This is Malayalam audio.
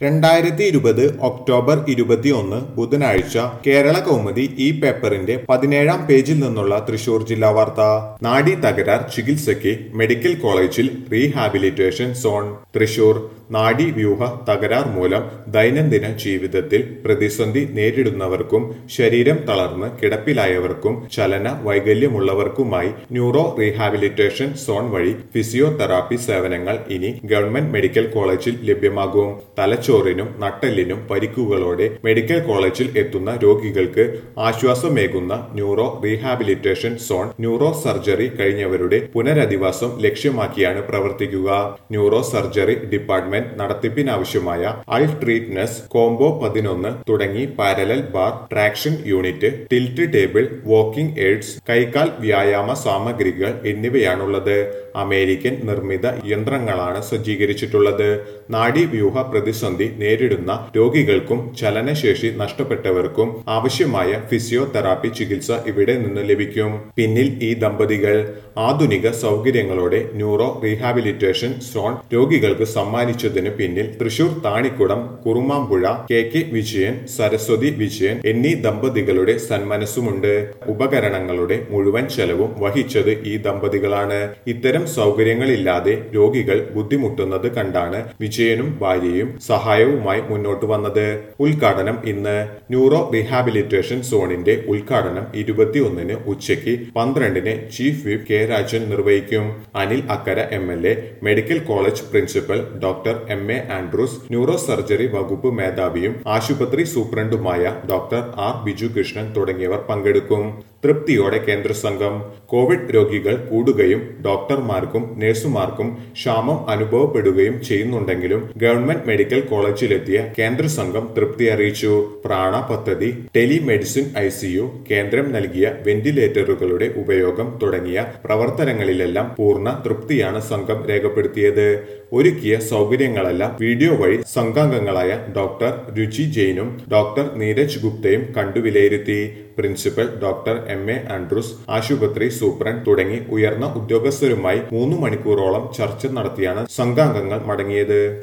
രണ്ടായിരത്തി ഇരുപത് ഒക്ടോബർ ഇരുപത്തിയൊന്ന് ബുധനാഴ്ച കേരള കൗമുദി ഈ പേപ്പറിന്റെ പതിനേഴാം പേജിൽ നിന്നുള്ള തൃശൂർ ജില്ലാ വാർത്ത നാഡി തകരാർ ചികിത്സയ്ക്ക് മെഡിക്കൽ കോളേജിൽ റീഹാബിലിറ്റേഷൻ സോൺ തൃശൂർ നാഡി വ്യൂഹ തകരാർ മൂലം ദൈനംദിന ജീവിതത്തിൽ പ്രതിസന്ധി നേരിടുന്നവർക്കും ശരീരം തളർന്ന് കിടപ്പിലായവർക്കും ചലന വൈകല്യമുള്ളവർക്കുമായി ന്യൂറോ റീഹാബിലിറ്റേഷൻ സോൺ വഴി ഫിസിയോതെറാപ്പി സേവനങ്ങൾ ഇനി ഗവൺമെന്റ് മെഡിക്കൽ കോളേജിൽ ലഭ്യമാകും തലച്ചോറിനും നട്ടെല്ലിനും പരിക്കുകളോടെ മെഡിക്കൽ കോളേജിൽ എത്തുന്ന രോഗികൾക്ക് ആശ്വാസമേകുന്ന neuro rehabilitation zone neuro surgery കഴിഞ്ഞവരുടെ പുനരധിവാസം ലക്ഷ്യമാക്കിയാണ് പ്രവർത്തിക്കുക ന്യൂറോ സർജറി ഡിപ്പാർട്ട്മെന്റ് നടത്തിപ്പിനാവശ്യമായ അൾ ട്രീറ്റ്നസ് കോംബോ പതിനൊന്ന് തുടങ്ങി parallel bar traction unit tilt table walking aids കൈകാൽ വ്യായാമ സാമഗ്രികൾ എന്നിവയാണുള്ളത് അമേരിക്കൻ നിർമ്മിത യന്ത്രങ്ങളാണ് സജ്ജീകരിച്ചിട്ടുള്ളത് നാഡീവ്യൂഹ പ്രതിസന്ധി നേരിടുന്ന രോഗികൾക്കും ചലനശേഷി നഷ്ടപ്പെട്ടവർക്കും ആവശ്യമായ ഫിസിയോതെറാപ്പി ചികിത്സ ഇവിടെ നിന്ന് ലഭിക്കും പിന്നിൽ ഈ ദമ്പതികൾ ആധുനിക സൗകര്യങ്ങളോടെ ന്യൂറോ റീഹാബിലിറ്റേഷൻ സോൺ രോഗികൾക്ക് സമ്മാനിച്ചതിന് പിന്നിൽ തൃശൂർ താണിക്കുടം കുറുമാമ്പുഴ കെ കെ വിജയൻ സരസ്വതി വിജയൻ എന്നീ ദമ്പതികളുടെ സന്മനസ്സുമുണ്ട് ഉപകരണങ്ങളുടെ മുഴുവൻ ചെലവും വഹിച്ചത് ഈ ദമ്പതികളാണ് ഇത്തരം സൗകര്യങ്ങളില്ലാതെ രോഗികൾ ബുദ്ധിമുട്ടുന്നത് കണ്ടാണ് വിജയനും ഭാര്യയും സഹായവുമായി മുന്നോട്ട് വന്നത് ഉദ്ഘാടനം ഇന്ന് ന്യൂറോ റീഹാബിലിറ്റേഷൻ സോണിന്റെ ഉദ്ഘാടനം ഇരുപത്തിയൊന്നിന് ഉച്ചയ്ക്ക് പന്ത്രണ്ടിന് ചീഫ് വിപ്പ് കെ രാജൻ നിർവഹിക്കും Anil Akkara M L A medical college principal doctor M A Andrews neuro surgery വകുപ്പ് മേധാവിയും ആശുപത്രി സൂപ്രണ്ടുമായ ഡോക്ടർ ആർ ബിജു കൃഷ്ണൻ തുടങ്ങിയവർ പങ്കെടുക്കും തൃപ്തിയോടെ കേന്ദ്ര സംഘം കോവിഡ് രോഗികൾ കൂടുകയും ഡോക്ടർമാർക്കും നഴ്സുമാർക്കും ക്ഷാമം അനുഭവപ്പെടുകയും ചെയ്യുന്നുണ്ടെങ്കിലും ഗവൺമെന്റ് മെഡിക്കൽ കോളേജിലെത്തിയ കേന്ദ്ര സംഘം തൃപ്തി അറിയിച്ചു പ്രാണ പദ്ധതി ടെലിമെഡിസിൻ ഐ കേന്ദ്രം നൽകിയ വെന്റിലേറ്ററുകളുടെ ഉപയോഗം തുടങ്ങിയ പ്രവർത്തനങ്ങളിലെല്ലാം പൂർണ്ണ തൃപ്തിയാണ് സംഘം രേഖപ്പെടുത്തിയത് ഒരുക്കിയ സൗകര്യങ്ങളെല്ലാം വീഡിയോ വഴി സംഘാംഗങ്ങളായ ഡോക്ടർ രുചി ജെയിനും ഡോക്ടർ നീരജ് ഗുപ്തയും കണ്ടു വിലയിരുത്തി principal doctor M A Andrews ആശുപത്രി സൂപ്രണ്ട് തുടങ്ങി ഉയർന്ന ഉദ്യോഗസ്ഥരുമായി മൂന്ന് മണിക്കൂറോളം ചർച്ച നടത്തിയാണ് സംഘാംഗങ്ങൾ മടങ്ങിയത്